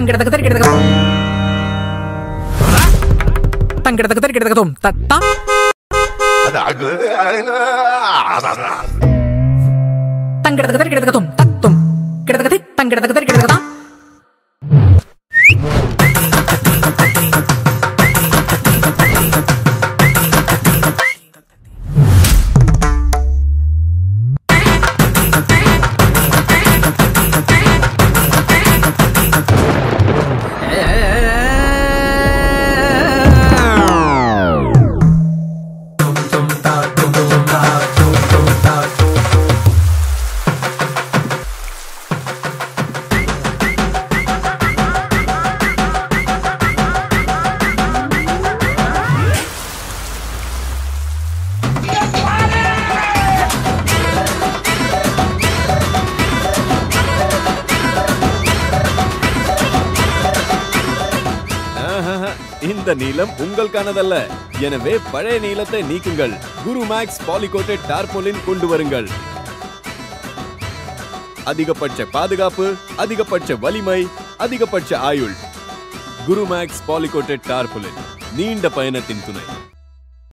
தங்கிடத்தக்க தரிக்கிடத்தக்க தங்கிடத்தக்க தரிக்கிடத்தக்க தோம் தத்தா தங்கிடத்தக்க தரிக்கிடத்தக்க தோம் தத்தும் கிடத்தக்க தி தங்கிடத்தக்க தரிக்கிடத்தக்க தான் ஆஹாஹா, இந்த நீளம் உங்களுக்கானதல்ல எனவே பழைய நீளத்தை நீக்குங்கள் குரு மேக்ஸ் பாலிகோட்டட் டார்போலின் கொண்டு வருங்கள் அதிகபட்ச பாதுகாப்பு அதிகபட்ச வலிமை அதிகபட்ச ஆயுள் குரு மேக்ஸ் பாலிகோட்டட் டார்போலின் நீண்ட பயணத்தின் துணை